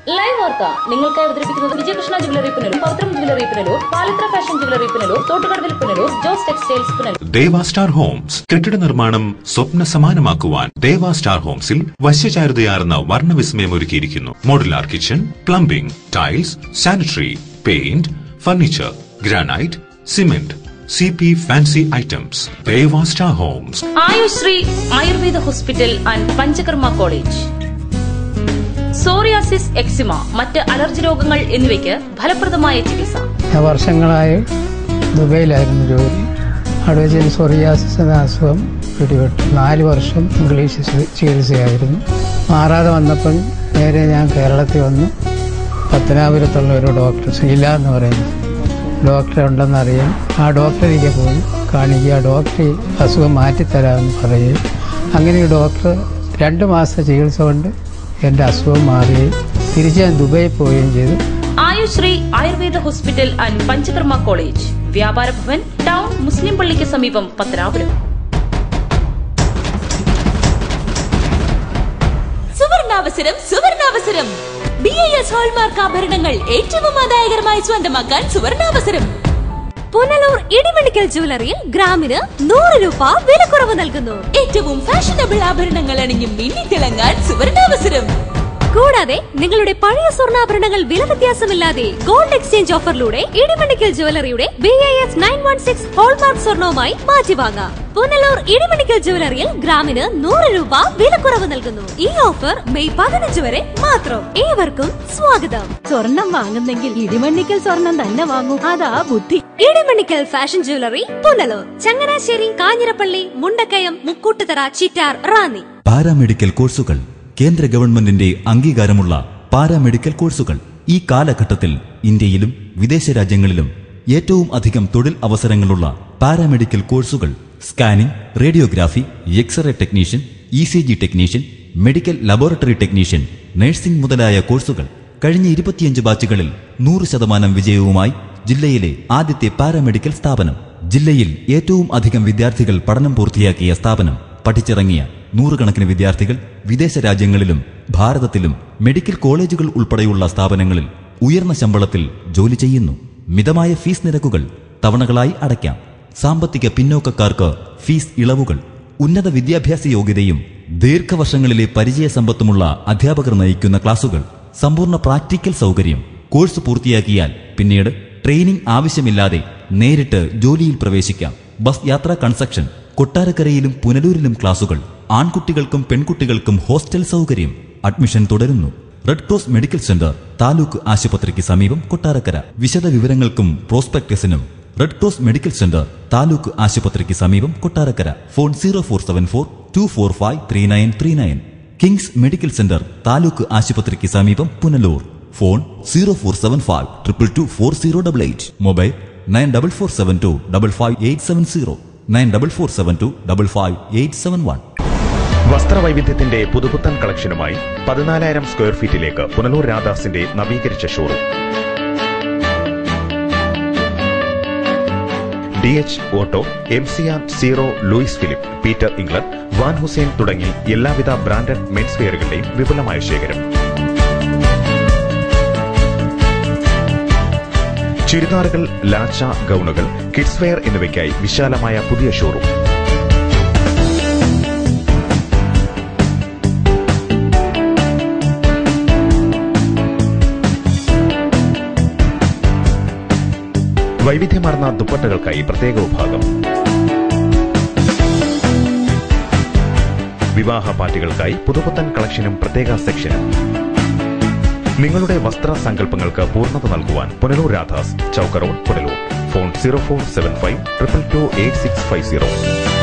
live വാർത്ത നിങ്ങൾക്കായി അവതരിപ്പിക്കുന്നത് വിജയകൃഷ്ണ ജ്വല്ലറി പുനലൂർ പൗത്രം jewellery Punalur Palithra fashion jewellery Punalur തോട്ടുകടവിൽ Punalur Jose textiles Punalur Deva star homes കെട്ടിട നിർമ്മാണം സ്വപ്ന സമാനമാക്കുവാൻ ദേവ സ്റ്റാർ ഹോംസിൽ വശ്യചാരുതയാർന്ന വർണ്ണവിസ്മയം ഒരുക്കിയിരിക്കുന്നു modular kitchen plumbing tiles sanitary paint furniture granite cement C P fancy items Deva star homes Ayushree Ayurveda hospital and Panchakarma college psoriasis eczema മറ്റ് അലർജി രോഗങ്ങൾ എന്നിവയ്ക്ക് ഫലപ്രദമായ ചികിത്സ ഞാൻ വർഷങ്ങളായി ദുബൈയിലായിരുന്നു ജോലി അവിടെ വെച്ച് സൊറിയാസിസ് എന്ന അസുഖം പിടിപെട്ടു നാല് വർഷം ഇംഗ്ലീഷ് ചി- ചികിത്സയായിരുന്നു മാറാതെ വന്നപ്പോൾ നേരെ ഞാൻ കേരളത്തിൽ വന്നു പത്തനാപുരത്തുള്ള ഒരു ഡോക്ടർ ശ്രീല എന്ന് പറയുന്നു ഡോക്ടർ ഉണ്ടെന്നറിയാം ആ ഡോക്ടറിലേക്ക് പോയി കാണിക്കുക ആ ഡോക്ടർ ഈ അസുഖം മാറ്റിത്തരാമെന്ന് പറയുകയും അങ്ങനെ ഈ ഡോക്ടർ രണ്ട് മാസത്തെ ചികിത്സ കൊണ്ട് എൻ്റെ അസുഖം മാറുകയും തിരിച്ച് ഞാൻ ദുബൈയിൽ പോവുകയും ചെയ്തു Ayushree Ayurveda hospital and Panchakarma college Vyapara Bhavan town മുസ്ലിം പള്ളിക്ക് സമീപം പത്തനാപുരം സുവർണാവസരം സുവർണാവസരം ബി ഐ എസ് ഹോൾമാർക്ക് ആഭരണങ്ങൾ ഏറ്റവും ആദായകരമായി സ്വന്തമാക്കാൻ സുവർണാവസരം പുനലൂർ ഇടിമണിക്കൽ ജുവലറിയിൽ ഗ്രാമിന് നൂറ് രൂപ വിലക്കുറവ് നൽകുന്നു ഏറ്റവും ഫാഷനബിൾ ആഭരണങ്ങൾ അണിഞ്ഞ് മിന്നിത്തിളങ്ങാൻ സുവർണാവസരം കൂടാതെ നിങ്ങളുടെ പഴയ സ്വർണ്ണാഭരണങ്ങൾ വില വ്യത്യാസമില്ലാതെ ഗോൾഡ് എക്സ്ചേഞ്ച് ഓഫറിലൂടെ ഇടിമണിക്കൽ ജുവലറിയുടെ B I S nine one six hallmark സ്വർണവുമായി മാറ്റി വാങ്ങാം പുനലൂർ ഇടിമണിക്കൽ ജുവലറിയിൽ ഗ്രാമിന് നൂറ് രൂപ വിലക്കുറവ് നൽകുന്നു ഈ ഓഫർ മെയ് പതിനഞ്ച് വരെ മാത്രം ഏവർക്കും സ്വാഗതം സ്വർണം വാങ്ങുന്നെങ്കിൽ ഇടിമണ്ണിക്കൽ സ്വർണം തന്നെ വാങ്ങൂ അതാ ബുദ്ധി Idimannickal fashion jewellery Punalur Changanassery Kanjirappally Mundakayam Mukkoottuthara Chittar Ranni paramedical കോഴ്സുകൾ കേന്ദ്ര ഗവൺമെന്റിന്റെ അംഗീകാരമുള്ള പാരാമെഡിക്കൽ കോഴ്സുകൾ ഈ കാലഘട്ടത്തിൽ ഇന്ത്യയിലും വിദേശ രാജ്യങ്ങളിലും ഏറ്റവും അധികം തൊഴിൽ അവസരങ്ങളുള്ള പാരാമെഡിക്കൽ കോഴ്സുകൾ scanning radiography X-ray technician E C G technician medical laboratory technician nursing മുതലായ കോഴ്സുകൾ കഴിഞ്ഞ ഇരുപത്തിയഞ്ച് ബാച്ചുകളിൽ നൂറ് ശതമാനം വിജയവുമായി ജില്ലയിലെ ആദ്യത്തെ പാരാമെഡിക്കൽ സ്ഥാപനം ജില്ലയിൽ ഏറ്റവും അധികം വിദ്യാർത്ഥികൾ പഠനം പൂർത്തിയാക്കിയ സ്ഥാപനം പഠിച്ചിറങ്ങിയ നൂറുകണക്കിന് വിദ്യാർത്ഥികൾ വിദേശ രാജ്യങ്ങളിലും ഭാരതത്തിലും മെഡിക്കൽ കോളേജുകൾ ഉൾപ്പെടെയുള്ള സ്ഥാപനങ്ങളിൽ ഉയർന്ന ശമ്പളത്തിൽ ജോലി ചെയ്യുന്നു മിതമായ ഫീസ് നിരക്കുകൾ തവണകളായി അടയ്ക്കാം സാമ്പത്തിക പിന്നോക്കക്കാർക്ക് ഫീസ് ഇളവുകൾ ഉന്നത വിദ്യാഭ്യാസ യോഗ്യതയും ദീർഘവർഷങ്ങളിലെ പരിചയസമ്പത്തുമുള്ള അധ്യാപകർ നയിക്കുന്ന ക്ലാസുകൾ സമ്പൂർണ്ണ പ്രാക്ടിക്കൽ സൗകര്യം കോഴ്സ് പൂർത്തിയാക്കിയാൽ പിന്നീട് ട്രെയിനിംഗ് ആവശ്യമില്ലാതെ നേരിട്ട് ജോലിയിൽ പ്രവേശിക്കാം ബസ് യാത്രാ കൺസക്ഷൻ കൊട്ടാരക്കരയിലും പുനലൂരിലും ക്ലാസുകൾ ആൺകുട്ടികൾക്കും പെൺകുട്ടികൾക്കും ഹോസ്റ്റൽ സൗകര്യം അഡ്മിഷൻ തുടരുന്നു red cross medical centre taluk ആശുപത്രിക്ക് സമീപം കൊട്ടാരക്കര വിശദ വിവരങ്ങൾക്കും പ്രോസ്പെക്ടസിനും red cross medical centre taluk ആശുപത്രിക്ക് സമീപം Kottarakkara phone zero four seven four two four five three nine three nine kings medical centre taluk ആശുപത്രിക്ക് സമീപം Punalur phone zero four seven five triple two four zero double eight mobile nine double four seven two double five eight seven zero nine double four seven two double five eight seven one വസ്ത്രവൈവിധ്യത്തിന്റെ പുതുപുത്തൻ കളക്ഷനുമായി പതിനാലായിരം square ഫീറ്റിലേക്ക് പുനലൂർ രാധാസിന്റെ നവീകരിച്ച showroom D H auto M C R zero Louis Philippe Peter England Van Heusen തുടങ്ങി എല്ലാവിധ branded men's വെയറുകളുടെയും വിപുലമായ ശേഖരം ചുരിദാറുകൾ ലാച്ച ഗൗണുകൾ കിഡ്സ് വെയർ എന്നിവയ്ക്കായി വിശാലമായ പുതിയ ഷോറൂം വൈവിധ്യമാർന്ന ദുപ്പട്ടകൾക്കായി പ്രത്യേക വിഭാഗം വിവാഹ പാർട്ടികൾക്കായി പുതുപുത്തൻ കളക്ഷനും പ്രത്യേക സെക്ഷനും നിങ്ങളുടെ വസ്ത്ര സങ്കല്പങ്ങൾക്ക് പൂർണ്ണത നൽകുവാൻ Punalur Radhas Chowka road Punalur phone zero four seven five triple two eight six five zero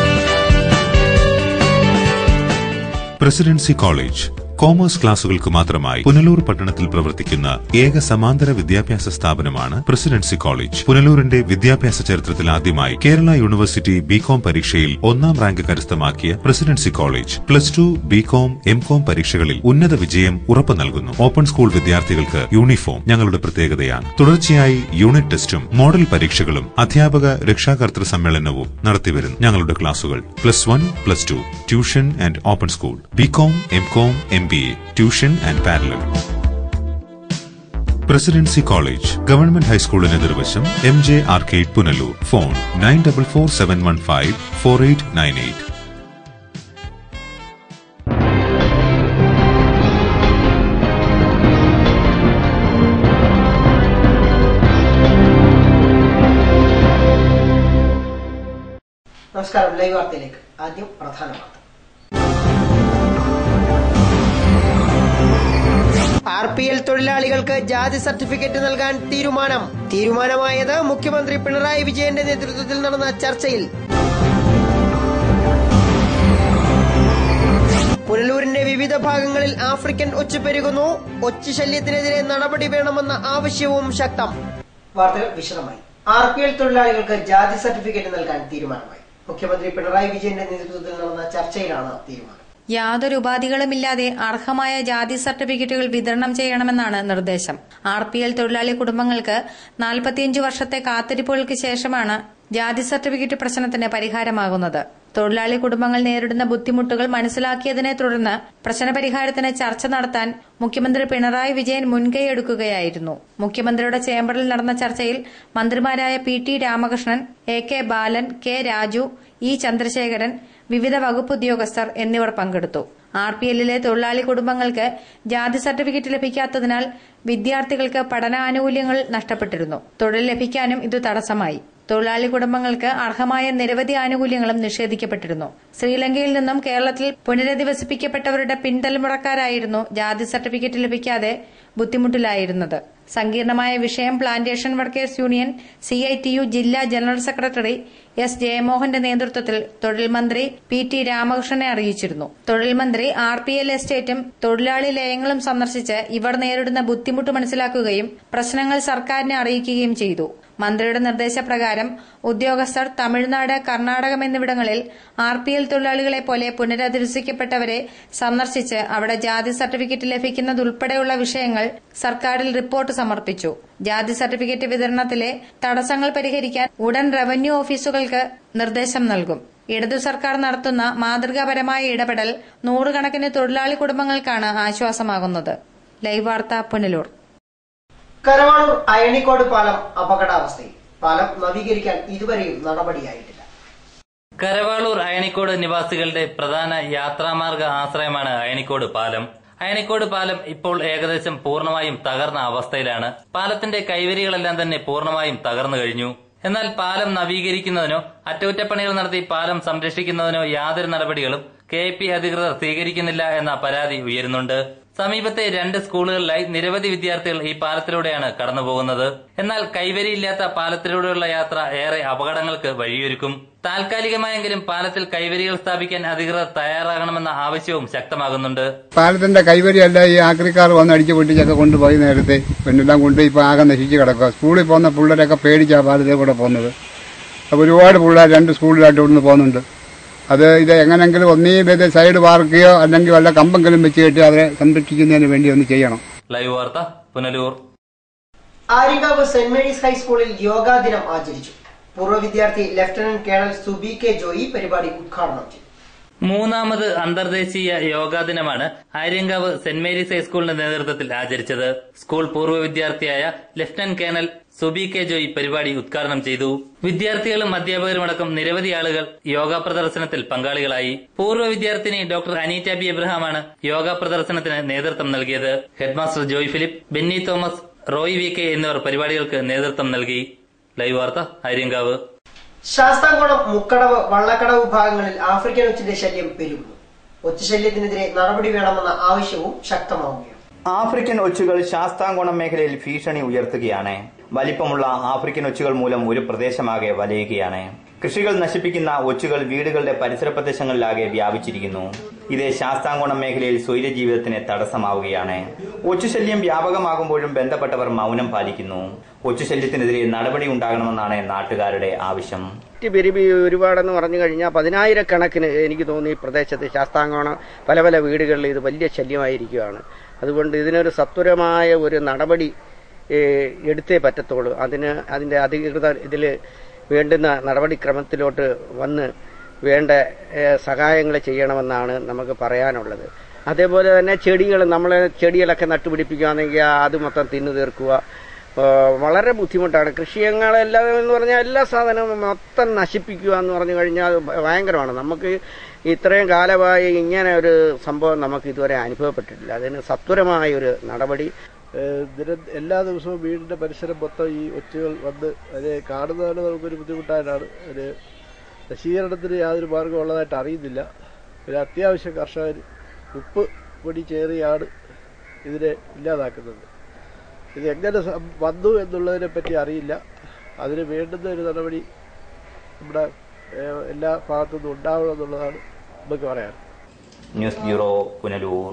presidency college commerce ക്ലാസുകൾക്ക് മാത്രമായി പുനലൂർ പട്ടണത്തിൽ പ്രവർത്തിക്കുന്ന ഏക സമാന്തര വിദ്യാഭ്യാസ സ്ഥാപനമാണ് പ്രസിഡൻസി കോളേജ് പുനലൂരിന്റെ വിദ്യാഭ്യാസ ചരിത്രത്തിൽ ആദ്യമായി കേരള യൂണിവേഴ്സിറ്റി ബികോം പരീക്ഷയിൽ ഒന്നാം റാങ്ക് കരസ്ഥമാക്കിയ presidency college plus two B Com M Com പരീക്ഷകളിൽ ഉന്നത വിജയം ഉറപ്പു നൽകുന്നു ഓപ്പൺ സ്കൂൾ വിദ്യാർത്ഥികൾക്ക് യൂണിഫോം ഞങ്ങളുടെ പ്രത്യേകതയാണ് തുടർച്ചയായി യൂണിറ്റ് ടെസ്റ്റും മോഡൽ പരീക്ഷകളും അധ്യാപക രക്ഷാകർതൃ സമ്മേളനവും നടത്തിവരുന്നു ഞങ്ങളുടെ ക്ലാസുകൾ plus one plus two tuition and open school B Com M Com M B A tuition and parallel presidency college government ഹൈസ്കൂളിന് എതിർവശം M J arcade Punalur phone nine double four seven one five four eight nine eight നമസ്കാരം live വാർത്തയിലേക്ക് ആദ്യം പ്രധാന വാർത്ത R P L തൊഴിലാളികൾക്ക് ജാതി certificate നൽകാൻ തീരുമാനം തീരുമാനമായത് മുഖ്യമന്ത്രി പിണറായി വിജയന്റെ നേതൃത്വത്തിൽ നടന്ന ചർച്ചയിൽ പുനലൂരിന്റെ വിവിധ ഭാഗങ്ങളിൽ ആഫ്രിക്കൻ ഒച്ചു പെരുകുന്നു ഒച്ചു ശല്യത്തിനെതിരെ നടപടി വേണമെന്ന ആവശ്യവും ശക്തം വാർത്തകൾ വിശദമായി ആർ പി എൽ തൊഴിലാളികൾക്ക് ജാതി സർട്ടിഫിക്കറ്റ് നൽകാൻ തീരുമാനമായി മുഖ്യമന്ത്രി പിണറായി വിജയന്റെ നേതൃത്വത്തിൽ നടന്ന ചർച്ചയിലാണ് തീരുമാനം യാതൊരു ഉപാധികളുമില്ലാതെ അർഹമായ ജാതി സർട്ടിഫിക്കറ്റുകൾ വിതരണം ചെയ്യണമെന്നാണ് നിർദ്ദേശം ആർ പി എൽ തൊഴിലാളി കുടുംബങ്ങൾക്ക് നാൽപ്പത്തിയഞ്ച് വർഷത്തെ കാത്തിരിപ്പുകൾക്ക് ശേഷമാണ് ജാതി സർട്ടിഫിക്കറ്റ് പ്രശ്നത്തിന് പരിഹാരമാകുന്നത് തൊഴിലാളി കുടുംബങ്ങൾ നേരിടുന്ന ബുദ്ധിമുട്ടുകൾ മനസ്സിലാക്കിയതിനെ തുടർന്ന് പ്രശ്നപരിഹാരത്തിന് ചർച്ച നടത്താൻ മുഖ്യമന്ത്രി പിണറായി വിജയൻ മുൻകൈയെടുക്കുകയായിരുന്നു മുഖ്യമന്ത്രിയുടെ ചേംബറിൽ നടന്ന ചർച്ചയിൽ മന്ത്രിമാരായ P T Ramakrishnan A K Balan K Raju E Chandrasekharan വിവിധ വകുപ്പ് ഉദ്യോഗസ്ഥർ എന്നിവർ പങ്കെടുത്തു ആർ പി എല്ലിലെ തൊഴിലാളി കുടുംബങ്ങൾക്ക് ജാതി സർട്ടിഫിക്കറ്റ് ലഭിക്കാത്തതിനാൽ വിദ്യാർത്ഥികൾക്ക് പഠനാനുകൂല്യങ്ങൾ നഷ്ടപ്പെട്ടിരുന്നു തൊഴിൽ ലഭിക്കാനും ഇത് തടസ്സമായി തൊഴിലാളി കുടുംബങ്ങൾക്ക് അർഹമായ നിരവധി ആനുകൂല്യങ്ങളും നിഷേധിക്കപ്പെട്ടിരുന്നു ശ്രീലങ്കയിൽ നിന്നും കേരളത്തിൽ പുനരധിവസിപ്പിക്കപ്പെട്ടവരുടെ പിൻതലമുറക്കാരായിരുന്നു ജാതി സർട്ടിഫിക്കറ്റ് ലഭിക്കാതെ ബുദ്ധിമുട്ടിലായിരുന്നത് സങ്കീർണമായ വിഷയം plantation workers union C I T U ജില്ലാ ജനറൽ സെക്രട്ടറി എസ് ജയമോഹന്റെ നേതൃത്വത്തിൽ തൊഴിൽ മന്ത്രി പി ടി രാമകൃഷ്ണനെ അറിയിച്ചിരുന്നു തൊഴിൽ മന്ത്രി ആർ പി എൽ എസ്റ്റേറ്റും തൊഴിലാളി ലയങ്ങളും സന്ദർശിച്ച് ഇവർ നേരിടുന്ന ബുദ്ധിമുട്ട് മനസ്സിലാക്കുകയും പ്രശ്നങ്ങൾ സർക്കാരിനെ അറിയിക്കുകയും ചെയ്തു മന്ത്രിയുടെ നിർദ്ദേശപ്രകാരം ഉദ്യോഗസ്ഥർ തമിഴ്നാട് കർണാടകം എന്നിവിടങ്ങളിൽ ആർ പി എൽ തൊഴിലാളികളെ പോലെ പുനരധിവസിക്കപ്പെട്ടവരെ സന്ദർശിച്ച് അവിടെ ജാതി സർട്ടിഫിക്കറ്റ് ലഭിക്കുന്നതുൾപ്പെടെയുള്ള വിഷയങ്ങൾ സർക്കാരിൽ റിപ്പോർട്ട് സമർപ്പിച്ചു ജാതി സർട്ടിഫിക്കറ്റ് വിതരണത്തിലെ തടസ്സങ്ങൾ പരിഹരിക്കാൻ ഉടൻ റവന്യൂ ഓഫീസുകൾക്ക് നിർദ്ദേശം നൽകും ഇടതു സർക്കാർ നടത്തുന്ന മാതൃകാപരമായ ഇടപെടൽ നൂറുകണക്കിന് തൊഴിലാളി കുടുംബങ്ങൾക്കാണ് ആശ്വാസമാകുന്നത് ലൈവ് വാർത്ത പുനലൂർ കരവാളൂർ അയണിക്കോട് പാലം അപകടാവസ്ഥയിൽ പാലം നവീകരിക്കാൻ ഇതുവരെയും നടപടിയായിട്ടില്ല കരവാളൂർ അയണിക്കോട് നിവാസികളുടെ പ്രധാന യാത്രാമാർഗ ആശ്രയമാണ് അയണിക്കോട് പാലം അയണിക്കോട് പാലം ഇപ്പോൾ ഏകദേശം പൂർണ്ണമായും തകർന്ന അവസ്ഥയിലാണ് പാലത്തിന്റെ കൈവരികളെല്ലാം തന്നെ പൂർണ്ണമായും തകർന്നു കഴിഞ്ഞു എന്നാൽ പാലം നവീകരിക്കുന്നതിനോ അറ്റകുറ്റപ്പണികൾ നടത്തി പാലം സംരക്ഷിക്കുന്നതിനോ യാതൊരു നടപടികളും കെ പി അധികൃതർ സ്വീകരിക്കുന്നില്ല എന്ന പരാതി ഉയരുന്നുണ്ട് സമീപത്തെ രണ്ട് സ്കൂളുകളിലായി നിരവധി വിദ്യാർത്ഥികൾ ഈ പാലത്തിലൂടെയാണ് കടന്നുപോകുന്നത് എന്നാൽ കൈവരിയില്ലാത്ത പാലത്തിലൂടെയുള്ള യാത്ര ഏറെ അപകടങ്ങൾക്ക് വഴിയൊരുക്കും താൽക്കാലികമായെങ്കിലും പാലത്തിൽ കൈവരികൾ സ്ഥാപിക്കാൻ അധികൃതർ തയ്യാറാകണമെന്ന ആവശ്യവും ശക്തമാകുന്നുണ്ട് പാലത്തിന്റെ കൈവരിയല്ല ഈ ആക്രിക്കാർ വന്ന് അടിച്ചു പൊട്ടിച്ചൊക്കെ കൊണ്ടുപോയി നേരത്തെ പിന്നെല്ലാം കൊണ്ട് ഇപ്പൊ ആകെ നശിച്ച് കിടക്കുക സ്കൂളിൽ പോകുന്ന പിള്ളേരൊക്കെ പേടിച്ചാ പാലത്തിൽ കൂടെ പോകുന്നത് അപ്പൊ ഒരുപാട് പിള്ളേർ രണ്ട് സ്കൂളിലായിട്ട് ഇവിടുന്ന് പോകുന്നുണ്ട് അത് ഇത് എങ്ങനെങ്കിലും ഒന്നീ ഇത് സൈഡ് പാർക്കുകയോ അല്ലെങ്കിൽ വല്ല കമ്പെങ്കിലും വെച്ച് കെട്ടി അവരെ സംരക്ഷിക്കുന്നതിന് വേണ്ടി ഒന്ന് ചെയ്യണം ലൈവ് വാർത്ത പുനലൂർ ആര്യങ്കാവ് സെന്റ് മേരീസ് ഹൈസ്കൂളിൽ യോഗാ ദിനം ആചരിച്ചു പൂർവ്വ വിദ്യാർത്ഥി lieutenant colonel Subi K Joy പരിപാടി ഉദ്ഘാടനം ചെയ്തു മൂന്നാമത് അന്തർദേശീയ യോഗാ ദിനമാണ് ആര്യങ്കാവ് സെന്റ് മേരീസ് ഹൈസ്കൂളിന്റെ നേതൃത്വത്തിൽ ആചരിച്ചത് സ്കൂൾ പൂർവ്വ വിദ്യാർത്ഥിയായ lieutenant colonel Subi K Joy പരിപാടി ഉദ്ഘാടനം ചെയ്തു വിദ്യാർത്ഥികളും അധ്യാപകരുമടക്കം നിരവധി ആളുകൾ യോഗ പ്രദർശനത്തിൽ പങ്കാളികളായി പൂർവ്വ വിദ്യാർത്ഥിനി ഡോക്ടർ അനീറ്റ ബി എബ്രഹാമാണ് യോഗ പ്രദർശനത്തിന് നേതൃത്വം നൽകിയത് headmaster Joy Philip Benny Thomas Roy V K എന്നിവർ പരിപാടികൾക്ക് നേതൃത്വം നൽകി ലൈവ് വാർത്ത ആര്യങ്കാവ് ശാസ്താംകോണം മുക്കടവ് വള്ളക്കടവ് ഭാഗങ്ങളിൽ ആഫ്രിക്കൻ ഒച്ചിന്റെ ശല്യം പെരുകുന്നു ഒച്ചുശല്യത്തിനെതിരെ നടപടി വേണമെന്ന ആവശ്യവും ശക്തമാവുകയാണ് ആഫ്രിക്കൻ ഒച്ചുകൾ ശാസ്താംകോണം മേഖലയിൽ ഭീഷണി ഉയർത്തുകയാണ് വലിപ്പമുള്ള ആഫ്രിക്കൻ ഒച്ചുകൾ മൂലം ഒരു പ്രദേശമാകെ വലയുകയാണ് കൃഷികൾ നശിപ്പിക്കുന്ന ഒച്ചുകൾ വീടുകളുടെ പരിസര പ്രദേശങ്ങളിലാകെ വ്യാപിച്ചിരിക്കുന്നു ഇത് ശാസ്താംകോണം മേഖലയിൽ സ്വൈര്യജീവിതത്തിന് തടസ്സമാവുകയാണ് ഒച്ചുശല്യം വ്യാപകമാകുമ്പോഴും ബന്ധപ്പെട്ടവർ മൗനം പാലിക്കുന്നു ഒച്ചുശല്യത്തിനെതിരെ നടപടി ഉണ്ടാകണമെന്നാണ് നാട്ടുകാരുടെ ആവശ്യം ബെരിബി ഒരുപാടെന്ന് പറഞ്ഞു കഴിഞ്ഞാൽ പതിനായിരക്കണക്കിന് എനിക്ക് തോന്നി ഈ പ്രദേശത്ത് ശാസ്താംകോണം പല പല വീടുകളിൽ ഇത് വലിയ ശല്യമായിരിക്കുകയാണ് അതുകൊണ്ട് ഇതിനൊരു സത്വരമായ ഒരു നടപടി ഏഹ്, എടുത്തേ പറ്റത്തുള്ളൂ അതിന് അതിന്റെ അധികൃതർ ഇതിൽ വേണ്ടുന്ന നടപടിക്രമത്തിലോട്ട് വന്ന് വേണ്ട സഹായങ്ങൾ ചെയ്യണമെന്നാണ് നമുക്ക് പറയാനുള്ളത് അതേപോലെ തന്നെ ചെടികൾ നമ്മൾ ചെടികളൊക്കെ നട്ടുപിടിപ്പിക്കുകയാണെങ്കിൽ അത് മൊത്തം തിന്നു തീർക്കുക ആ, വളരെ ബുദ്ധിമുട്ടാണ് കൃഷിയങ്ങളെല്ലാം എന്ന് പറഞ്ഞാൽ എല്ലാ സാധനവും മൊത്തം നശിപ്പിക്കുക എന്ന് പറഞ്ഞു കഴിഞ്ഞാൽ അത് ഭയങ്കരമാണ് നമുക്ക് ഇത്രയും കാലമായി ഇങ്ങനെ ഒരു സംഭവം നമുക്ക് ഇതുവരെ അനുഭവപ്പെട്ടിട്ടില്ല അതിന് സത്വരമായ ഒരു നടപടി ഏഹ് ദിനം എല്ലാ ദിവസവും വീടിന്റെ പരിസരം മൊത്തം ഈ ഒച്ചകൾ വന്ന് അത് കാണുന്നതാണ് നമുക്കൊരു ബുദ്ധിമുട്ടായിട്ടാണ് ഒരു നശീകരണത്തിന് യാതൊരു മാർഗ്ഗം ഉള്ളതായിട്ട് അറിയുന്നില്ല പിന്നെ അത്യാവശ്യം കർഷകർ ഉപ്പ് പൊടി ചേറിയാണ് ഇതിനെ ഇല്ലാതാക്കുന്നത് ഇത് എങ്ങനെ സം- വന്നു എന്നുള്ളതിനെ പറ്റി അറിയില്ല അതിന് വേണ്ടുന്ന ഒരു നടപടി നമ്മുടെ ഏഹ്, എല്ലാ ഭാഗത്തുനിന്നും ഉണ്ടാവണം എന്നുള്ളതാണ് നമുക്ക് പറയാൻ ന്യൂസ് ബ്യൂറോ പുനലൂർ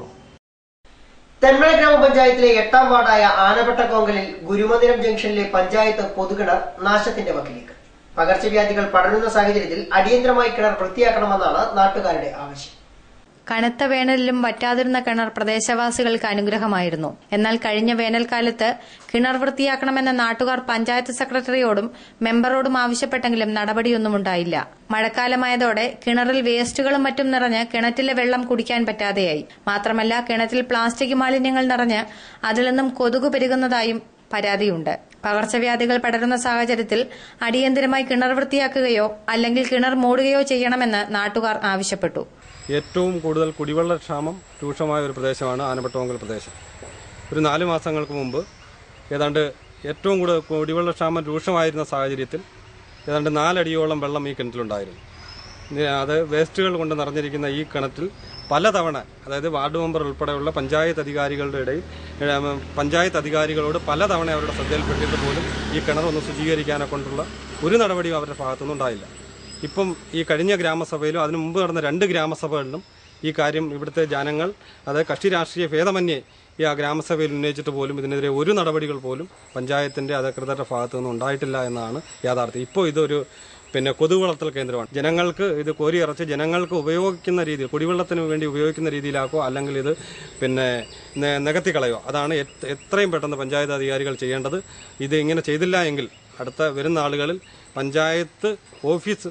തെന്മല ഗ്രാമപഞ്ചായത്തിലെ എട്ടാം വാർഡായ ആനപ്പെട്ടക്കോങ്കലിൽ ഗുരുമന്ദിരം ജംഗ്ഷനിലെ പഞ്ചായത്ത് പൊതുകിണർ നാശത്തിന്റെ വക്കിലേക്ക് പകർച്ചവ്യാധികൾ പടരുന്ന സാഹചര്യത്തിൽ അടിയന്തരമായി കിണർ വൃത്തിയാക്കണമെന്നാണ് നാട്ടുകാരുടെ ആവശ്യം കനത്ത വേനലിലും വറ്റാതിരുന്ന കിണർ പ്രദേശവാസികൾക്ക് അനുഗ്രഹമായിരുന്നു എന്നാൽ കഴിഞ്ഞ വേനൽക്കാലത്ത് കിണർ വൃത്തിയാക്കണമെന്ന നാട്ടുകാർ പഞ്ചായത്ത് സെക്രട്ടറിയോടും മെമ്പറോടും ആവശ്യപ്പെട്ടെങ്കിലും നടപടിയൊന്നും ഉണ്ടായില്ല മഴക്കാലമായതോടെ കിണറിൽ വേസ്റ്റുകളും മറ്റും നിറഞ്ഞ് കിണറ്റിലെ വെള്ളം കുടിക്കാൻ പറ്റാതെയായി മാത്രമല്ല കിണറ്റിൽ പ്ലാസ്റ്റിക് മാലിന്യങ്ങൾ നിറഞ്ഞ് അതിൽ നിന്നും കൊതുക് പെരുകുന്നതായും പരാതിയുണ്ട് പകർച്ചവ്യാധികൾ പടരുന്ന സാഹചര്യത്തിൽ അടിയന്തരമായി കിണർ വൃത്തിയാക്കുകയോ അല്ലെങ്കിൽ കിണർ മൂടുകയോ ചെയ്യണമെന്ന് നാട്ടുകാർ ആവശ്യപ്പെട്ടു ഏറ്റവും കൂടുതൽ കുടിവെള്ള ക്ഷാമം രൂക്ഷമായ ഒരു പ്രദേശമാണ് ആനപ്പെട്ടോങ്കൽ പ്രദേശം ഒരു നാല് മാസങ്ങൾക്ക് മുമ്പ് ഏതാണ്ട് ഏറ്റവും കൂടുതൽ കുടിവെള്ള ക്ഷാമം രൂക്ഷമായിരുന്ന സാഹചര്യത്തിൽ ഏതാണ്ട് നാലടിയോളം വെള്ളം ഈ കിണറ്റിലുണ്ടായിരുന്നു ഇനി അത് വേസ്റ്റുകൾ കൊണ്ട് നിറഞ്ഞിരിക്കുന്ന ഈ കിണറ്റിൽ പലതവണ അതായത് വാർഡ് മെമ്പർ ഉൾപ്പെടെയുള്ള പഞ്ചായത്ത് അധികാരികളുടെ ഇടയിൽ ഏം, പഞ്ചായത്ത് അധികാരികളോട് പലതവണ അവരുടെ ശ്രദ്ധയിൽപ്പെട്ടിട്ട് പോലും ഈ കിണർ ഒന്ന് ശുചീകരിക്കാനെ കൊണ്ടുള്ള ഒരു നടപടിയും അവരുടെ ഭാഗത്തുനിന്നും ഉണ്ടായില്ല ഇപ്പം ഈ കഴിഞ്ഞ ഗ്രാമസഭയിലും അതിനു മുമ്പ് നടന്ന രണ്ട് ഗ്രാമസഭകളിലും ഈ കാര്യം ഇവിടുത്തെ ജനങ്ങൾ അത് കക്ഷി രാഷ്ട്രീയ ഭേദമന്യേ ഈ ആ ഗ്രാമസഭയിൽ ഉന്നയിച്ചിട്ട് പോലും ഇതിനെതിരെ ഒരു നടപടികൾ പോലും പഞ്ചായത്തിന്റെ അധികൃതരുടെ ഭാഗത്തു നിന്ന് ഉണ്ടായിട്ടില്ല എന്നാണ് യാഥാർത്ഥ്യം ഇപ്പോൾ ഇതൊരു പിന്നെ കൊതുക് വളർത്തൽ കേന്ദ്രമാണ് ജനങ്ങൾക്ക് ഇത് കോരി ഇറച്ച് ജനങ്ങൾക്ക് ഉപയോഗിക്കുന്ന രീതിയിൽ കുടിവെള്ളത്തിന് വേണ്ടി ഉപയോഗിക്കുന്ന രീതിയിലാക്കോ അല്ലെങ്കിൽ ഇത് പിന്നെ നെ- നികത്തി കളയോ അതാണ് എത്ര- എത്രയും പെട്ടെന്ന് പഞ്ചായത്ത് അധികാരികൾ ചെയ്യേണ്ടത് ഇത് ഇങ്ങനെ ചെയ്തില്ല എങ്കിൽ അടുത്ത വരുന്ന ആളുകളിൽ പഞ്ചായത്ത് ഓഫീസ്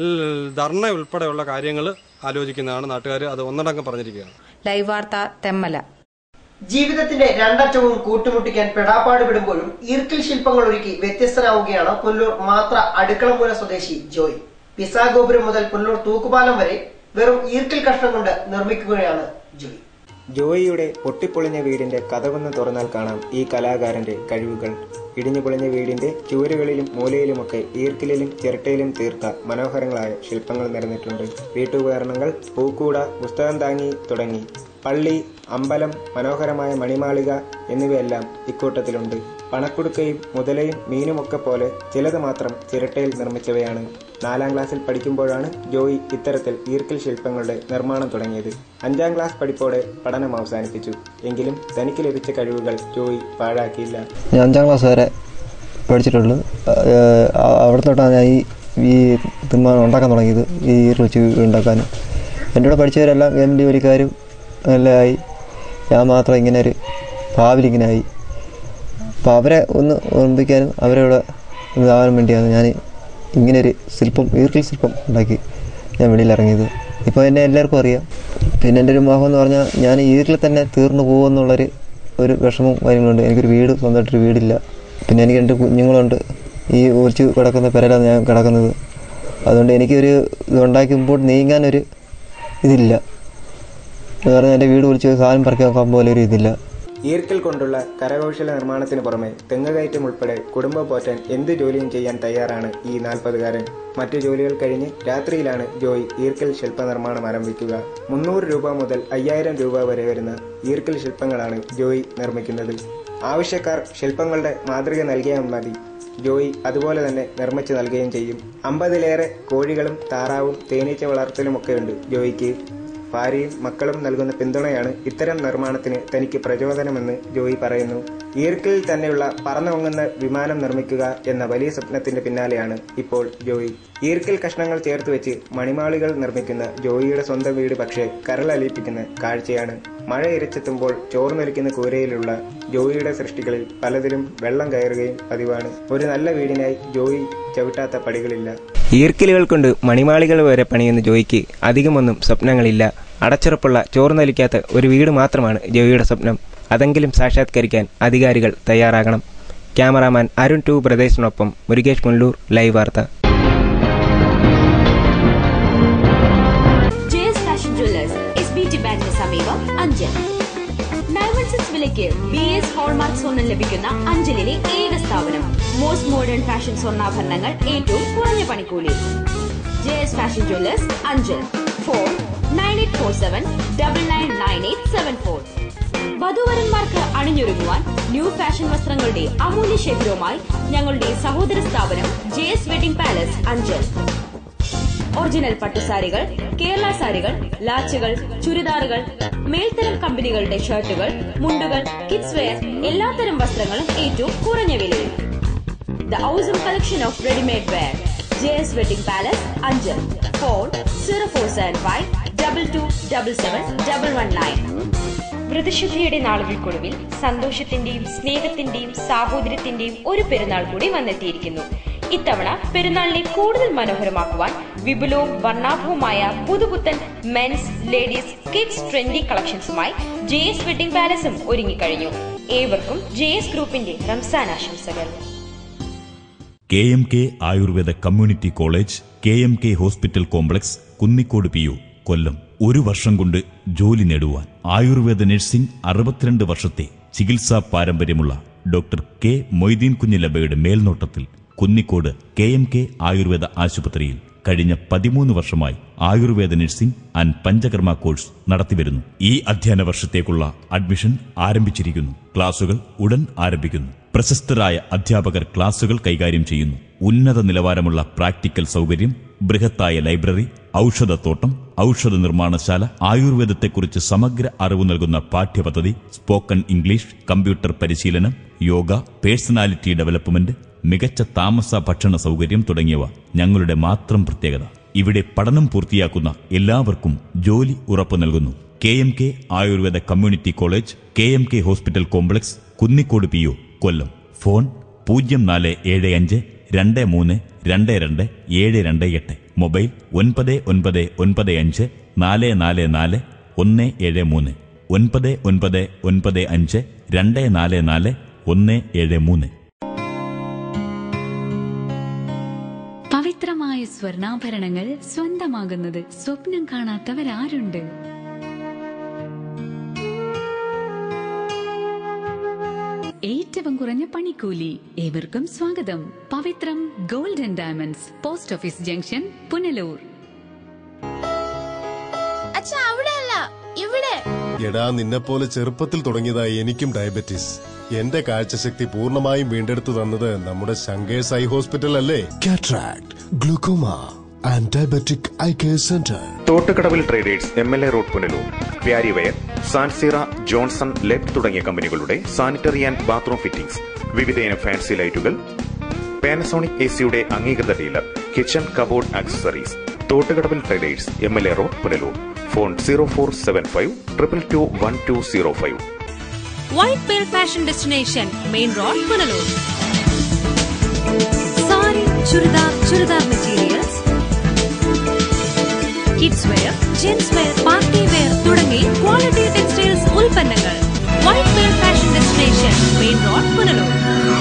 ധർണ ഉൾപ്പെടെയുള്ള കാര്യങ്ങൾ ആലോചിക്കുന്നതാണ് നാട്ടുകാർ അത് ഒന്നടങ്കം പറഞ്ഞിരിക്കുകയാണ് ലൈവ് വാർത്ത തെമ്മല ജീവിതത്തിന്റെ രണ്ടറ്റവും കൂട്ടുമുട്ടിക്കാൻ പെടാപ്പാട് വിടുമ്പോഴും ഈർക്കിൽ ശില്പങ്ങൾ ഒരുക്കി വ്യത്യസ്തനാവുകയാണ് പുല്ലൂർ മാത്ര അടുക്കളമൂല സ്വദേശി ജോയ് പിസാ ഗോപുരം മുതൽ പുല്ലൂർ തൂക്കുപാലം വരെ വെറും ഈർക്കിൽ കഷ്ണം കൊണ്ട് നിർമ്മിക്കുകയാണ് ജോയ് ജോയിയുടെ പൊട്ടിപ്പൊളിഞ്ഞ വീടിന്റെ കഥവെന്ന് തുറന്നാൽ കാണാം ഈ കലാകാരന്റെ കഴിവുകൾ ഇടിഞ്ഞു പൊളിഞ്ഞ വീടിന്റെ ചുവരുകളിലും മൂലയിലുമൊക്കെ ഈർക്കിലിലും ചിരട്ടയിലും തീർത്ത മനോഹരങ്ങളായ ശില്പങ്ങൾ നിറഞ്ഞിട്ടുണ്ട് വീട്ടുപകരണങ്ങൾ പൂക്കൂട പുസ്തകം താങ്ങി തുടങ്ങി പള്ളി അമ്പലം മനോഹരമായ മണിമാളിക എന്നിവയെല്ലാം ഇക്കൂട്ടത്തിലുണ്ട് പണക്കുടുക്കയും മുതലയും മീനുമൊക്കെ പോലെ ചിലത് മാത്രം ചിരട്ടയിൽ നിർമ്മിച്ചവയാണ് നാലാം ക്ലാസ്സിൽ പഠിക്കുമ്പോഴാണ് ജോയി ഇത്തരത്തിൽ ഈർക്കിൽ ശില്പങ്ങളുടെ നിർമ്മാണം തുടങ്ങിയത് അഞ്ചാം ക്ലാസ് പഠിപ്പോടെ പഠനം അവസാനിപ്പിച്ചു എങ്കിലും തനിക്ക് ലഭിച്ച കഴിവുകൾ ജോയി പാഴാക്കിയില്ല ഞാൻ അഞ്ചാം ക്ലാസ് വരെ പഠിച്ചിട്ടുള്ളൂ ഏഹ് അ- അവിടെ തൊട്ടാണ് ഞാൻ ഈ ഈ തീരുമാനം ഉണ്ടാക്കാൻ തുടങ്ങിയത് ഈ ഈർ വെച്ച് ഉണ്ടാക്കാൻ എൻ്റെ കൂടെ പഠിച്ചവരെല്ലാം ഗവൺമെൻറ് ജോലിക്കാരും എല്ലാം ആയി ഞാൻ മാത്രം ഇങ്ങനെ ഒരു ഭാവിലിങ്ങനെ ആയി അപ്പോൾ അവരെ ഒന്ന് ഓർമ്മിപ്പിക്കാനും അവരെ കൂടെ ഇതാവാൻ വേണ്ടിയാണ് ഞാൻ ഇങ്ങനെ ഒരു ശില്പം ഈർക്കിൽ ശില്പം ഉണ്ടാക്കി ഞാൻ വെളിയിലിറങ്ങിയത് ഇപ്പോൾ എന്നെ എല്ലാവർക്കും അറിയാം പിന്നെ എൻ്റെ ഒരു മോഹം എന്ന് പറഞ്ഞാൽ ഞാൻ ഈർക്കിൽ തന്നെ തീർന്നു പോകുമെന്നുള്ളൊരു ഒരു വിഷമവും കാര്യങ്ങളുണ്ട് എനിക്കൊരു വീട് സ്വന്തമായിട്ടൊരു വീടില്ല പിന്നെ എനിക്ക് രണ്ട് കുഞ്ഞുങ്ങളുണ്ട് ഈ ഒളിച്ച് കിടക്കുന്ന പെരയിലാണ് ഞാൻ കിടക്കുന്നത് അതുകൊണ്ട് എനിക്കൊരു ഇത് ഉണ്ടാക്കി മുമ്പോട്ട് നീങ്ങാനൊരു ഇതില്ല എന്ന് പറഞ്ഞാൽ എൻ്റെ വീട് വിളിച്ച് സാധനം പറിക്കാൻ നോക്കാൻ പോലെ ഒരു ഇതില്ല ഈർക്കിൽ കൊണ്ടുള്ള കരകൗശല നിർമ്മാണത്തിന് പുറമെ തെങ്ങുകയറ്റം ഉൾപ്പെടെ കുടുംബം പോറ്റാൻ എന്ത് ജോലിയും ചെയ്യാൻ തയ്യാറാണ് ഈ നാൽപ്പതുകാരൻ മറ്റു ജോലികൾ കഴിഞ്ഞ് രാത്രിയിലാണ് ജോയ് ഈർക്കിൽ ശില്പനിർമ്മാണം ആരംഭിക്കുക മുന്നൂറ് രൂപ മുതൽ അയ്യായിരം രൂപ വരെ വരുന്ന ഈർക്കിൽ ശില്പങ്ങളാണ് ജോയ് നിർമ്മിക്കുന്നത് ആവശ്യക്കാർ ശില്പങ്ങളുടെ മാതൃക നൽകിയാൽ മതി ജോയി അതുപോലെ തന്നെ നിർമ്മിച്ചു നൽകുകയും ചെയ്യും അമ്പതിലേറെ കോഴികളും താറാവും തേനീച്ച വളർത്തലുമൊക്കെയുണ്ട് ജോയിക്ക് ഭാര്യയും മക്കളും നൽകുന്ന പിന്തുണയാണ് ഇത്തരം നിർമ്മാണത്തിന് തനിക്ക് പ്രചോദനമെന്ന് ജോയി പറയുന്നു ഈർക്കിൽ തന്നെയുള്ള പറന്നുപൊങ്ങുന്ന വിമാനം നിർമ്മിക്കുക എന്ന വലിയ സ്വപ്നത്തിന്റെ പിന്നാലെയാണ് ഇപ്പോൾ ജോയി ഈർക്കിൽ കഷ്ണങ്ങൾ ചേർത്ത് വെച്ച് മണിമാളികൾ നിർമ്മിക്കുന്ന ജോയിയുടെ സ്വന്തം വീട് പക്ഷേ കരളലിയിപ്പിക്കുന്ന കാഴ്ചയാണ് മഴ ഇരച്ചെത്തുമ്പോൾ ചോർന്നൊലിക്കുന്ന കൂരയിലുള്ള ജോയിയുടെ സൃഷ്ടികളിൽ പലതിലും വെള്ളം കയറുകയും പതിവാണ് ഒരു നല്ല വീടിനായി ജോയി ചവിട്ടാത്ത പടികളില്ല ഈർക്കിലുകൾ കൊണ്ട് മണിമാളികൾ വരെ പണിയുന്ന ജോയിക്ക് അധികമൊന്നും സ്വപ്നങ്ങളില്ല അടച്ചുറപ്പുള്ള ചോർന്നൊലിക്കാത്ത ഒരു വീട് മാത്രമാണ് ജോയിയുടെ സ്വപ്നം അതെങ്കിലും സാക്ഷാത്കരിക്കാൻ അധികാരികൾ തയ്യാറാകണം ക്യാമറാമാൻ അരുൺ ടു ബ്രദേഴ്സിനൊപ്പം മുരുകേഷ് മുല്ലൂർ ലൈവ് വാർത്ത J S fashion jewellers S B T ബാങ്കിന് സമീപം അഞ്ചൽ നയൻ വൺ സിക്സ് വിലയ്ക്ക് ബി എസ് ഹോൾമാർക്ക് സ്വർണ്ണം ലഭിക്കുന്ന അഞ്ചലിലെ ഏക സ്ഥാപനം മോസ്റ്റ് മോഡേൺ ഫാഷൻ സ്വർണ്ണാഭരണങ്ങൾ ഏറ്റവും കുറഞ്ഞ പണിക്കൂലി J S fashion jewellers Anchal four nine eight four seven double nine nine eight seven four വധുവരന്മാർക്ക് അണിഞ്ഞൊരുങ്ങുവാൻ ന്യൂ ഫാഷൻ വസ്ത്രങ്ങളുടെ അമൂല്യ ശേഖരവുമായി ഞങ്ങളുടെ സഹോദര സ്ഥാപനം J S wedding palace Anchal original പട്ടുസാരികൾ കേരള സാരികൾ ലാച്ചുകൾ ചുരിദാറുകൾ മേൽത്തരം കമ്പനികളുടെ ഷർട്ടുകൾ മുണ്ടുകൾ കിഡ്സ് വെയർ എല്ലാത്തരം വസ്ത്രങ്ങളും ഏറ്റവും കുറഞ്ഞ വിലയിൽ the awesome collection of readymade wear J S wedding palace Anchal phone zero four seven five double two double seven double one nine വ്രതശുദ്ധിയുടെ നാളുകൾക്കൊടുവിൽ സന്തോഷത്തിന്റെയും സ്നേഹത്തിന്റെയും സാഹോദര്യത്തിന്റെയും ഒരു പെരുന്നാൾ കൂടി വന്നെത്തിയിരിക്കുന്നു ഇത്തവണ പെരുന്നാളിനെ കൂടുതൽ മനോഹരമാക്കുവാൻ വിപുലവും വർണ്ണാഭവുമായ പുതുപുത്തൻ മെൻസ് ലേഡീസ് കിഡ്സ് ട്രെൻഡി കളക്ഷൻസുമായി ജെ എസ് വെഡിംഗ് പാലസും ഒരുങ്ങിക്കഴിഞ്ഞു ഏവർക്കും ജെ എസ് ഗ്രൂപ്പിന്റെ റംസാൻ ആശംസകൾ K M K Ayurveda community college K M K hospital complex Kunnicode P U Kollam ഒരു വർഷം കൊണ്ട് ജോലി നേടുവാൻ ആയുർവേദ നഴ്സിംഗ് അറുപത്തിരണ്ട് വർഷത്തെ ചികിത്സാ പാരമ്പര്യമുള്ള ഡോക്ടർ കെ മൊയ്തീൻ കുഞ്ഞിലബയുടെ മേൽനോട്ടത്തിൽ Kunnicode K M K Ayurveda ആശുപത്രിയിൽ കഴിഞ്ഞ പതിമൂന്ന് വർഷമായി Ayurveda nursing and Panchakarma course നടത്തിവരുന്നു ഈ അധ്യയന വർഷത്തേക്കുള്ള അഡ്മിഷൻ ആരംഭിച്ചിരിക്കുന്നു ക്ലാസുകൾ ഉടൻ ആരംഭിക്കുന്നു പ്രശസ്തരായ അധ്യാപകർ ക്ലാസുകൾ കൈകാര്യം ചെയ്യുന്നു ഉന്നത നിലവാരമുള്ള പ്രാക്ടിക്കൽ സൗകര്യം ബൃഹത്തായ ലൈബ്രറി ഔഷധത്തോട്ടം ഔഷധ നിർമ്മാണശാല ആയുർവേദത്തെക്കുറിച്ച് സമഗ്ര അറിവ് നൽകുന്ന പാഠ്യപദ്ധതി സ്പോക്കൺ ഇംഗ്ലീഷ് കമ്പ്യൂട്ടർ പരിശീലനം യോഗ പേഴ്സണാലിറ്റി ഡെവലപ്മെന്റ് മികച്ച താമസ ഭക്ഷണ സൗകര്യം തുടങ്ങിയവ ഞങ്ങളുടെ മാത്രം പ്രത്യേകത ഇവിടെ പഠനം പൂർത്തിയാക്കുന്ന എല്ലാവർക്കും ജോലി ഉറപ്പു നൽകുന്നു K M K Ayurveda community college K M K hospital complex Kunnicode P O Kollam phone പൂജ്യം നാല് ഏഴ് അഞ്ച് രണ്ട് മൂന്ന് രണ്ട് രണ്ട് ഏഴ് രണ്ട് എട്ട് മൊബൈൽ ഒൻപത് ഒൻപത് ഒൻപത് അഞ്ച് നാല് നാല് നാല് ഒന്ന് ഏഴ് മൂന്ന് ഒൻപത് ഒൻപത് ഒൻപത് അഞ്ച് രണ്ട് നാല് നാല് ഒന്ന് ഏഴ് മൂന്ന് പവിത്രമായ സ്വർണ്ണാഭരണങ്ങൾ സ്വന്തമാകുന്നത് സ്വപ്നം കാണാത്തവരാരുണ്ട് ഏറ്റവും കുറഞ്ഞ പണിക്കൂലി ഏവർക്കും സ്വാഗതം Pavithram gold and diamonds post office junction Punalur അച്ഛാ അവിടെയല്ല ഇവിടെ എടാ നിന്നെപ്പോലെ ചെറുപ്പത്തിൽ തുടങ്ങിയതായി എനിക്കും ഡയബറ്റീസ് എന്റെ കാഴ്ചശക്തി പൂർണ്ണമായും വീണ്ടെടുത്തു തന്നത് നമ്മുടെ ശങ്കേഴ്സ് ഐ ഹോസ്പിറ്റൽ അല്ലേ cataract glaucoma and diabetic eye care centre Thottukadavil traders M L A road Punalur Parryware സാൻസീറ ജോൺസൺ ലെബ് തുടങ്ങിയ കമ്പനികളുടെ സാനിറ്ററി ആൻഡ് ബാത്റൂം ഫിറ്റിംഗ്സ് വിവിധയിനം ഫാൻസി ലൈറ്റുകൾ പാനസോണിക് എ സിയുടെ അംഗീകൃത dealer kitchen cupboard accessories Thottukadavil traders M L A road Punalur phone zero four seven five triple two one two zero five white pearl fashion destination main road Punalur sari churidar churidar materials kids wear gents wear party wear തുടങ്ങി quality textiles ഉൽപ്പന്നങ്ങൾ white pearl fashion destination main road Punalur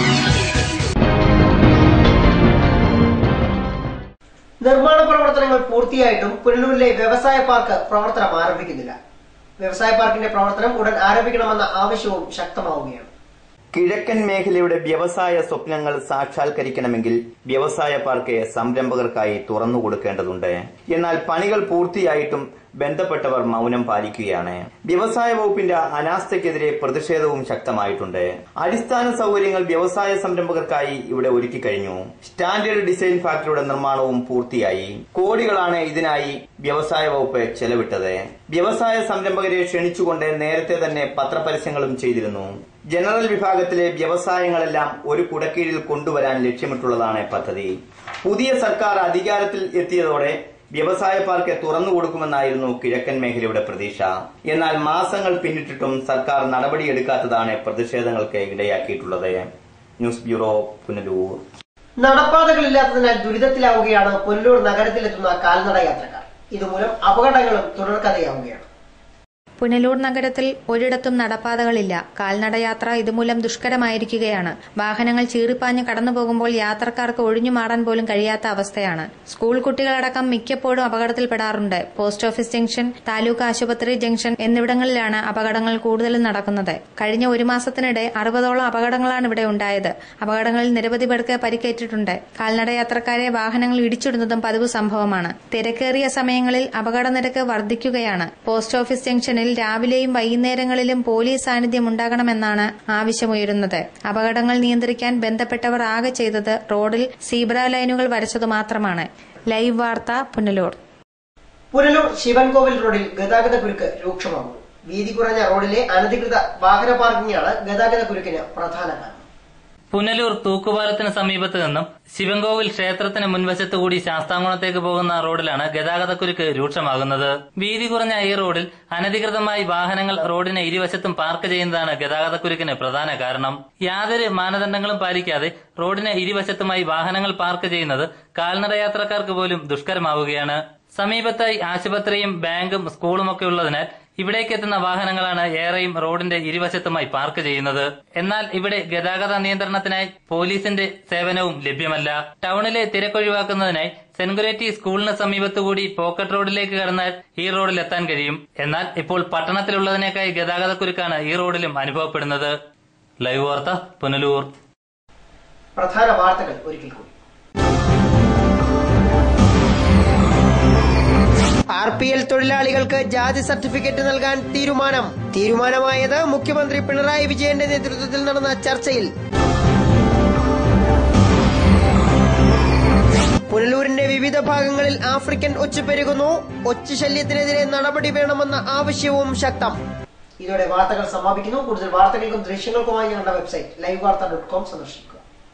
നിർമ്മാണ പ്രവർത്തനങ്ങൾ പൂർത്തിയായിട്ടും പുനലൂരിലെ വ്യവസായ park പ്രവർത്തനം ആരംഭിക്കുന്നില്ല വ്യവസായ പാർക്കിന്റെ പ്രവർത്തനം ഉടൻ ആരംഭിക്കണമെന്ന ആവശ്യവും ശക്തമാവുകയാണ് കിഴക്കൻ മേഖലയുടെ വ്യവസായ സ്വപ്നങ്ങൾ സാക്ഷാത്കരിക്കണമെങ്കിൽ വ്യവസായ പാർക്ക് സംരംഭകർക്കായി തുറന്നു കൊടുക്കേണ്ടതുണ്ട് എന്നാൽ പണികൾ പൂർത്തിയായിട്ടും ബന്ധപ്പെട്ടവർ മൗനം പാലിക്കുകയാണ് വ്യവസായ വകുപ്പിന്റെ അനാസ്ഥയ്ക്കെതിരെ പ്രതിഷേധവും ശക്തമായിട്ടുണ്ട് അടിസ്ഥാന സൗകര്യങ്ങൾ വ്യവസായ സംരംഭകർക്കായി ഇവിടെ ഒരുക്കി കഴിഞ്ഞു സ്റ്റാൻഡേർഡ് ഡിസൈൻ ഫാക്ടറിയുടെ നിർമ്മാണവും പൂർത്തിയായി കോടികളാണ് ഇതിനായി വ്യവസായ വകുപ്പ് ചെലവിട്ടത് വ്യവസായ സംരംഭകരെ ക്ഷണിച്ചുകൊണ്ട് നേരത്തെ തന്നെ പത്രപരസ്യങ്ങളും ചെയ്തിരുന്നു ജനറൽ വിഭാഗത്തിലെ വ്യവസായങ്ങളെല്ലാം ഒരു കുടക്കീഴിൽ കൊണ്ടുവരാൻ ലക്ഷ്യമിട്ടുള്ളതാണ് പദ്ധതി പുതിയ സർക്കാർ അധികാരത്തിൽ എത്തിയതോടെ വ്യവസായ പാർക്ക് തുറന്നു കൊടുക്കുമെന്നായിരുന്നു കിഴക്കൻ മേഖലയുടെ പ്രതീക്ഷ എന്നാൽ മാസങ്ങൾ പിന്നിട്ടിട്ടും സർക്കാർ നടപടിയെടുക്കാത്തതാണ് പ്രതിഷേധങ്ങൾക്ക് ഇടയാക്കിയിട്ടുള്ളത് ന്യൂസ് ബ്യൂറോ പുനലൂർ നടപ്പാതകളില്ലാത്തതിനാൽ ദുരിതത്തിലാവുകയാണ് പുല്ലൂർ നഗരത്തിലെത്തുന്ന കാൽനട യാത്രക്കാർ ഇതുമൂലം അപകടങ്ങളും തുടർക്കഥയാവുകയാണ് പുനലൂർ നഗരത്തിൽ ഒരിടത്തും നടപ്പാതകളില്ല കാൽനടയാത്ര ഇതുമൂലം ദുഷ്കരമായിരിക്കുകയാണ് വാഹനങ്ങൾ ചീറിപ്പാഞ്ഞ് കടന്നു പോകുമ്പോൾ യാത്രക്കാർക്ക് ഒഴിഞ്ഞു മാറാൻ പോലും കഴിയാത്ത അവസ്ഥയാണ് സ്കൂൾ കുട്ടികളടക്കം മിക്കപ്പോഴും അപകടത്തിൽപ്പെടാറുണ്ട് പോസ്റ്റ് ഓഫീസ് ജംഗ്ഷൻ താലൂക്ക് ആശുപത്രി ജംഗ്ഷൻ എന്നിവിടങ്ങളിലാണ് അപകടങ്ങൾ കൂടുതലും നടക്കുന്നത് കഴിഞ്ഞ ഒരു മാസത്തിനിടെ അറുപതോളം അപകടങ്ങളാണ് ഇവിടെ ഉണ്ടായത് അപകടങ്ങളിൽ നിരവധി പേർക്ക് പരിക്കേറ്റിട്ടുണ്ട് കാൽനടയാത്രക്കാരെ വാഹനങ്ങൾ ഇടിച്ചിടുന്നതും പതിവ് സംഭവമാണ് തിരക്കേറിയ സമയങ്ങളിൽ അപകട നിരക്ക് വർദ്ധിക്കുകയാണ് പോസ്റ്റ് ഓഫീസ് ജംഗ്ഷനിൽ രാവിലെയും വൈകുന്നേരങ്ങളിലും പോലീസ് സാന്നിധ്യം ഉണ്ടാകണമെന്നാണ് ആവശ്യമുയരുന്നത് അപകടങ്ങൾ നിയന്ത്രിക്കാൻ ബന്ധപ്പെട്ടവർ ആകെ ചെയ്തത് റോഡിൽ സീബ്ര ലൈനുകൾ വരച്ചത് മാത്രമാണ് ലൈവ് വാർത്ത പുനലൂർ പുനലൂർ ശിവൻകോവിൽ റോഡിൽ ഗതാഗത കുരുക്ക് രൂക്ഷമാകുന്നു വീതി കുറഞ്ഞ റോഡിലെ അനധികൃത വാഹന പാർക്കിംഗാണ് ഗതാഗത കുരുക്കിന് പ്രധാന കാരണം പുനലൂർ തൂക്കുപാലത്തിന് സമീപത്ത് നിന്നും ശിവൻകോവിൽ ക്ഷേത്രത്തിന് മുൻവശത്തു കൂടി ശാസ്താംകുളത്തേക്ക് പോകുന്ന റോഡിലാണ് ഗതാഗതക്കുരുക്ക് രൂക്ഷമാകുന്നത് വീതി കുറഞ്ഞ ഈ റോഡിൽ അനധികൃതമായി വാഹനങ്ങൾ റോഡിന് ഇരുവശത്തും പാർക്ക് ചെയ്യുന്നതാണ് ഗതാഗതക്കുരുക്കിന് പ്രധാന കാരണം യാതൊരു മാനദണ്ഡങ്ങളും പാലിക്കാതെ റോഡിന് ഇരുവശത്തുമായി വാഹനങ്ങൾ പാർക്ക് ചെയ്യുന്നത് കാൽനടയാത്രക്കാർക്ക് പോലും ദുഷ്കരമാവുകയാണ് സമീപത്തായി ആശുപത്രിയും ബാങ്കും സ്കൂളുമൊക്കെ ഉള്ളതിനാൽ ഇവിടേക്ക് എത്തുന്ന വാഹനങ്ങളാണ് ഏറെയും റോഡിന്റെ ഇരുവശത്തുമായി പാർക്ക് ചെയ്യുന്നത് എന്നാൽ ഇവിടെ ഗതാഗത നിയന്ത്രണത്തിനായി പോലീസിന്റെ സേവനവും ലഭ്യമല്ല ടൗണിലെ തിരക്കൊഴിവാക്കുന്നതിനായി സെൻഗുരേറ്റി സ്കൂളിന് സമീപത്തുകൂടി പോക്കറ്റ് റോഡിലേക്ക് കടന്നാൽ ഈ റോഡിൽ എത്താൻ കഴിയും എന്നാൽ ഇപ്പോൾ പട്ടണത്തിലുള്ളതിനേക്കായി ഗതാഗതക്കുരുക്കാണ് ഈ റോഡിലും അനുഭവപ്പെടുന്നത് ലൈവ് വാർത്ത പുനലൂർ പ്രധാന വാർത്തകൾ ഒരിക്കൽ കൂടി ആർ പി എൽ തൊഴിലാളികൾക്ക് ജാതി സർട്ടിഫിക്കറ്റ് നൽകാൻ തീരുമാനം തീരുമാനമായത് മുഖ്യമന്ത്രി പിണറായി വിജയന്റെ നേതൃത്വത്തിൽ നടന്ന ചർച്ചയിൽ പുനലൂരിന്റെ വിവിധ ഭാഗങ്ങളിൽ ആഫ്രിക്കൻ ഒച്ച് പെരുകുന്നു ഒച്ച് ശല്യത്തിനെതിരെ നടപടി വേണമെന്ന ആവശ്യവും ശക്തം ഇതോടെ വാർത്തകൾ സമാപിക്കുന്നു കൂടുതൽ വാർത്തകൾക്കും ദൃശ്യങ്ങൾക്കുമായി ഞങ്ങളുടെ website live Vartha dot com സന്ദർശിക്കുക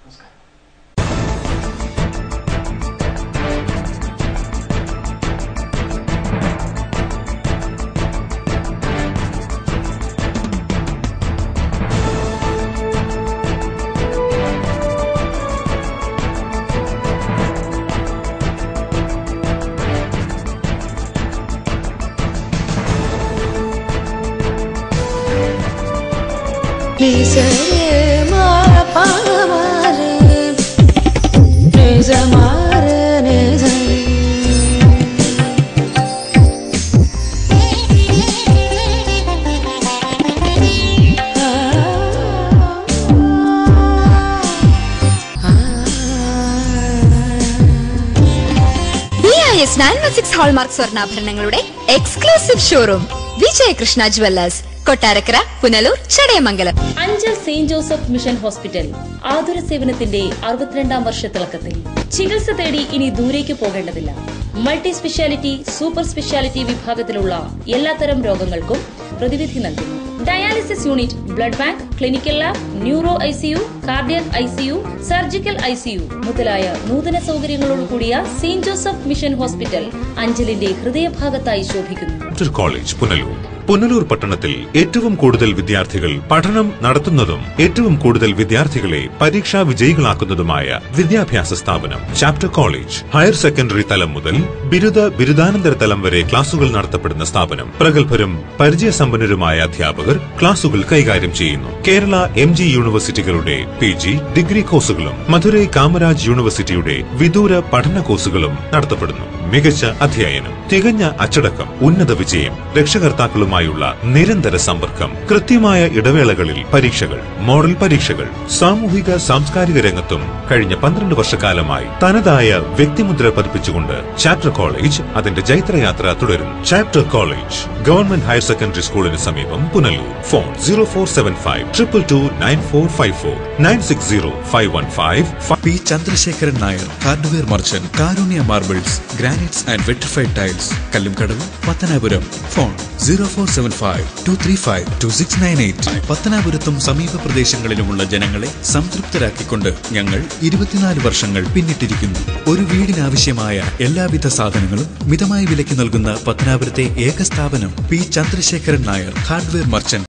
B I S nine one six hallmark സ്വർണ്ണാഭരണങ്ങളുടെ exclusive showroom Vijayakrishna jewellers Kottarakkara Punalur Chadayamangalam Anchal saint Joseph mission hospital ആതുര സേവനത്തിന്റെ അറുപത്തിരണ്ടാം വർഷ തിളക്കത്തിൽ ചികിത്സ തേടി ഇനി ദൂരേക്ക് പോകേണ്ടതില്ല മൾട്ടി സ്പെഷ്യാലിറ്റി സൂപ്പർ സ്പെഷ്യാലിറ്റി വിഭാഗത്തിലുള്ള എല്ലാത്തരം രോഗങ്ങൾക്കും പ്രതിവിധി നൽകുന്നു dialysis unit blood bank clinical lab neuro ICU cardiac ICU surgical ICU മുതലായ നൂതന സൗകര്യങ്ങളോട് കൂടിയ സെയിന്റ് ജോസഫ് മിഷൻ ഹോസ്പിറ്റൽ അഞ്ചലിന്റെ ഹൃദയഭാഗത്തായി ശോഭിക്കുന്നു ഡോക്ടർ കോളേജ് പുനലൂർ പുനലൂർ പട്ടണത്തിൽ ഏറ്റവും കൂടുതൽ വിദ്യാർത്ഥികൾ പഠനം നടത്തുന്നതും ഏറ്റവും കൂടുതൽ വിദ്യാർത്ഥികളെ പരീക്ഷാ വിജയികളാക്കുന്നതുമായ വിദ്യാഭ്യാസ സ്ഥാപനം ചാപ്റ്റർ കോളേജ് ഹയർ സെക്കൻഡറി തലം മുതൽ ബിരുദ ബിരുദാനന്തര തലം വരെ ക്ലാസുകൾ നടത്തപ്പെടുന്ന സ്ഥാപനം പ്രഗത്ഭരും പരിചയസമ്പന്നരുമായ അധ്യാപകർ ക്ലാസുകൾ കൈകാര്യം ചെയ്യുന്നു കേരള എം ജി യൂണിവേഴ്സിറ്റികളുടെ പി ജി ഡിഗ്രി കോഴ്സുകളും മധുരൈ കാമരാജ് യൂണിവേഴ്സിറ്റിയുടെ വിദൂര പഠന കോഴ്സുകളും നടത്തപ്പെടുന്നു മികച്ച അധ്യയനം തികഞ്ഞ അച്ചടക്കം ഉന്നത വിജയം രക്ഷകർത്താക്കളുമായുള്ള നിരന്തര സമ്പർക്കം കൃത്യമായ ഇടവേളകളിൽ പരീക്ഷകൾ മോഡൽ പരീക്ഷകൾ സാമൂഹിക സാംസ്കാരിക രംഗത്തും കഴിഞ്ഞ പന്ത്രണ്ട് വർഷക്കാലമായി തനതായ വ്യക്തിമുദ്ര പതിപ്പിച്ചുകൊണ്ട് ചാപ്റ്റർ കോളേജ് അതിന്റെ ജൈത്രയാത്ര തുടരുന്നു chapter college government higher secondary സ്കൂളിന് സമീപം Punalur phone zero four seven five triple two nine four five four nine six zero five one five P Chandrasekharan Nair hardware merchant Karunya marbles granites and vitrified tiles Kallumkadavu Pathanapuram phone zero four seven five two three five two six nine eight പത്തനാപുരത്തും സമീപ പ്രദേശങ്ങളിലുമുള്ള ജനങ്ങളെ സംതൃപ്തരാക്കിക്കൊണ്ട് ഞങ്ങൾ ഇരുപത്തിനാല് വർഷങ്ങൾ പിന്നിട്ടിരിക്കുന്നു ഒരു വീടിനാവശ്യമായ എല്ലാവിധ സാധനങ്ങളും മിതമായ വിലയ്ക്ക് നൽകുന്ന പത്തനാപുരത്തെ ഏക സ്ഥാപനം P Chandrasekharan Nair hardware merchant